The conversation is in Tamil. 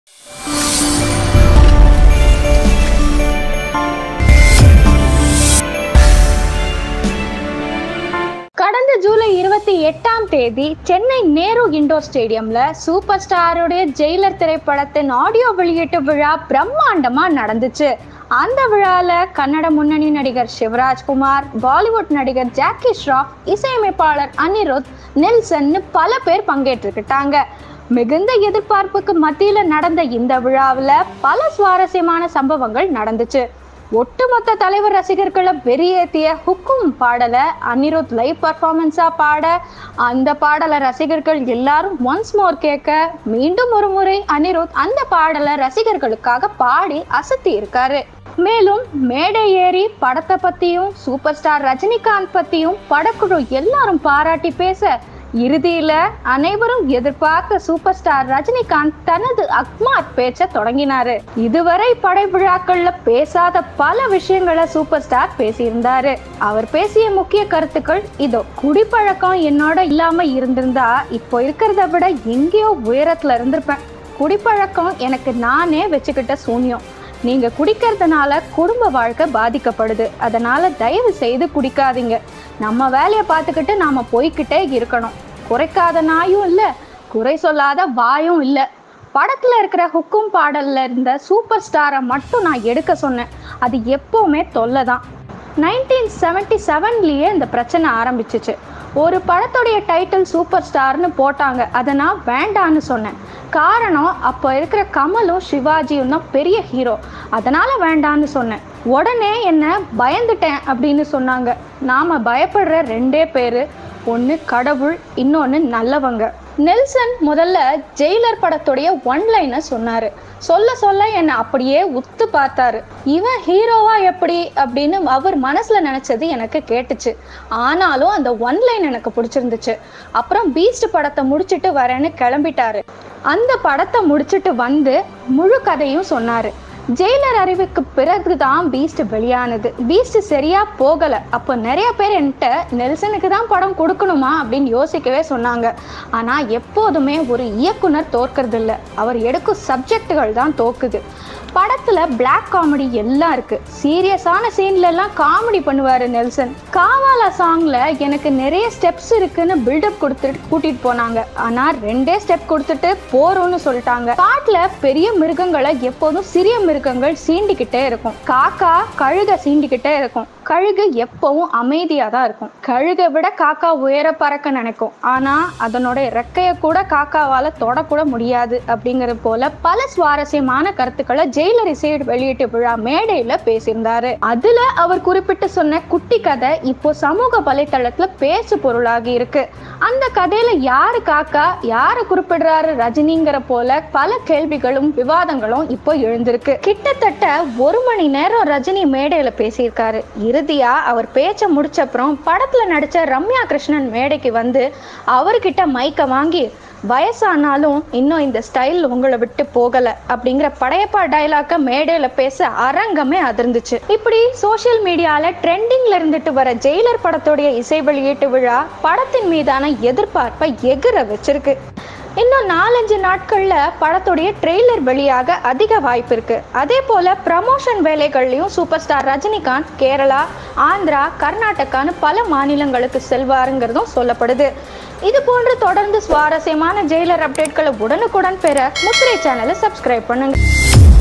கடந்த ஜூலை இருபத்தி எட்டாம் தேதி சென்னை நேரு இண்டோர் ஸ்டேடியம்ல சூப்பர் ஸ்டாருடைய ஜெயிலர் திரைப்படத்தின் ஆடியோ வெளியீட்டு விழா பிரம்மாண்டமா நடந்துச்சு அந்த விழால கன்னட முன்னணி நடிகர் சிவராஜ்குமார் பாலிவுட் நடிகர் ஜாக்கி ஷ்ராஃப் இசையமைப்பாளர் அனிருத் நெல்சன்னு பல பேர் பங்கேற்றுக்கிட்டாங்க மிகுந்த எதிர்பார்ப்புக்கு மத்தியில நடந்த இந்த விழாவில் பல சுவாரஸ்யமான சம்பவங்கள் நடந்துச்சு ஒட்டுமொத்த தலைவர் ரசிகர்களை வெறியேற்றிய ஹுக்கும் பாடலை அனிருத் லைவ் பர்ஃபார்மன்ஸா பாட அந்த பாடலை ரசிகர்கள் எல்லாரும் ஒன்ஸ் மோர் கேட்க மீண்டும் ஒரு முறை அனிருத் அந்த பாடலை ரசிகர்களுக்காக பாடி அசத்தி இருக்காரு மேலும் மேடை ஏறி படத்தை பத்தியும் சூப்பர் ஸ்டார் ரஜினிகாந்த் பத்தியும் படக்குழு எல்லாரும் பாராட்டி பேச இறுதியில அனைவரும் எதிர்பார்க்க சூப்பர் ஸ்டார் ரஜினிகாந்த் தனது அக்மார் பேச்ச தொடங்கினாரு இதுவரை படை விழாக்கள்ல பேசாத பல விஷயங்களை சூப்பர் ஸ்டார் பேசியிருந்தாரு அவர் பேசிய முக்கிய கருத்துக்கள் இதோ குடிப்பழக்கம் என்னோட இல்லாம இருந்திருந்தா இப்போ இருக்கிறத விட எங்கேயோ உயரத்துல இருந்திருப்பேன் குடிப்பழக்கம் எனக்கு நானே வச்சுக்கிட்ட சூன்யம் நீங்க குடிக்கிறதுனால குடும்ப வாழ்க்கை பாதிக்கப்படுது அதனால தயவு செய்து குடிக்காதீங்க நம்ம வேலையை பார்த்துக்கிட்டு நாம போய்க்கிட்டே இருக்கணும் குறைக்காத நாயும் இல்லை குறை சொல்லாத வாயும் இல்லை படத்துல இருக்கிற ஹுக்கும் பாடல்ல இருந்த சூப்பர் ஸ்டாரை மட்டும் நான் எடுக்க சொன்னேன் அது எப்பவுமே தொல்லை தான் நைன்டீன் செவன்டி செவன்லேயே இந்த பிரச்சனை ஆரம்பிச்சிச்சு ஒரு படத்துடைய டைட்டில் சூப்பர் ஸ்டார்னு போட்டாங்க அதை நான் வேண்டான்னு சொன்னேன் காரணம் அப்போ இருக்கிற கமலும் சிவாஜியும் தான் பெரிய ஹீரோ அதனால் வேண்டான்னு சொன்னேன் உடனே என்ன பயந்துட்டேன் அப்படின்னு சொன்னாங்க நாம் பயப்படுற ரெண்டே பேர் ஒன்று கடவுள் இன்னொன்று நல்லவங்க நெல்சன் முதல்ல ஜெயிலர் படத்துடைய ஒன் லைனை சொன்னாரு சொல்ல சொல்ல என்னை அப்படியே உத்து பார்த்தாரு இவன் ஹீரோவா எப்படி அப்படின்னு அவர் மனசுல நினைச்சது எனக்கு கேட்டுச்சு ஆனாலும் அந்த ஒன் லைன் எனக்கு பிடிச்சிருந்துச்சு அப்புறம் பீஸ்ட் படத்தை முடிச்சிட்டு வரேன்னு கிளம்பிட்டாரு அந்த படத்தை முடிச்சிட்டு வந்து முழு கதையும் சொன்னாரு ஜெயிலர் அறிவுக்கு பிறகுதான் பீஸ்ட் வெளியானது பீஸ்ட் சரியா போகல அப்போ நிறைய பேர் என்கிட்ட நெல்சனுக்கு தான் படம் கொடுக்கணுமா அப்படின்னு யோசிக்கவே சொன்னாங்க ஆனா எப்போதுமே ஒரு இயக்குனர் தோற்கிறது இல்ல அவர் எடுக்கும் சப்ஜெக்டுகள் தான் தோக்குது படத்துல பிளாக் காமெடி எல்லாம் இருக்கு சீரியஸான சீன்ல எல்லாம் காமெடி பண்ணுவாரு நெல்சன் காவாலா சாங்ல எனக்கு நிறைய ஸ்டெப்ஸ் இருக்குன்னு பில்டப் கொடுத்துட்டு கூட்டிட்டு போனாங்க ஆனா ரெண்டே ஸ்டெப் கொடுத்துட்டு போறோம்னு சொல்லிட்டாங்க காட்டுல பெரிய மிருகங்களை எப்போதும் சிறிய மிருகங்கள் சீண்டிக்கிட்டே இருக்கும் காக்கா கழுக சீண்டிக்கிட்டே இருக்கும் கழுகு எப்பவும் அமைதியா தான் இருக்கும் கழுகை விட காக்கா உயர பறக்க நினைக்கும் ஆனா அதனோட ரெக்கைய கூட காக்காவால தொடக்கூட முடியாது அப்படிங்கறது போல பல சுவாரஸ்யமான கருத்துக்களை ஜெயிலர் இசை வெளியீட்டு விழா மேடையில பேசியிருந்தாரு அதுல அவர் குறிப்பிட்டு சொன்ன குட்டி கதை இப்போ சமூக வலைத்தளத்துல பேசு பொருளாகி இருக்கு அந்த கதையில யாரு காக்கா யாரு குறிப்பிடுறாரு ரஜினிங்கிற போல பல கேள்விகளும் விவாதங்களும் இப்போ எழுந்திருக்கு கிட்டத்தட்ட ஒரு மணி நேரம் ரஜினி மேடையில பேசியிருக்காரு இறுதியா அவர் பேச்ச முடிச்சப்புறம் படத்துல நடிச்ச ரம்யா கிருஷ்ணன் மேடைக்கு வந்து அவர்கிட்ட மைக்க வாங்கி வயசானாலும் இன்னும் இந்த ஸ்டைல் உங்களை விட்டு போகல அப்படிங்கிற படையப்பா டைலாக்க மேடையில பேச அரங்கமே அதிர்ந்துச்சு இப்படி சோஷியல் மீடியால ட்ரெண்டிங்ல இருந்துட்டு வர ஜெயிலர் படத்துடைய இசை வெளியீட்டு விழா படத்தின் மீதான எதிர்பார்ப்பை எகிர வச்சிருக்கு இன்னும் நாலஞ்சு நாட்கள்ல படத்துடைய ட்ரெய்லர் வெளியாக அதிக வாய்ப்பு இருக்கு அதே போல ப்ரமோஷன் வேலைகள்லயும் சூப்பர் ஸ்டார் ரஜினிகாந்த் கேரளா ஆந்திரா கர்நாடகான்னு பல மாநிலங்களுக்கு செல்வாருங்கிறதும் சொல்லப்படுது இது போன்று தொடர்ந்து சுவாரஸ்யமான ஜெயிலர் அப்டேட்களை உடனுக்குடன் பெற முத்திரை சேனலை சப்ஸ்கிரைப் பண்ணுங்க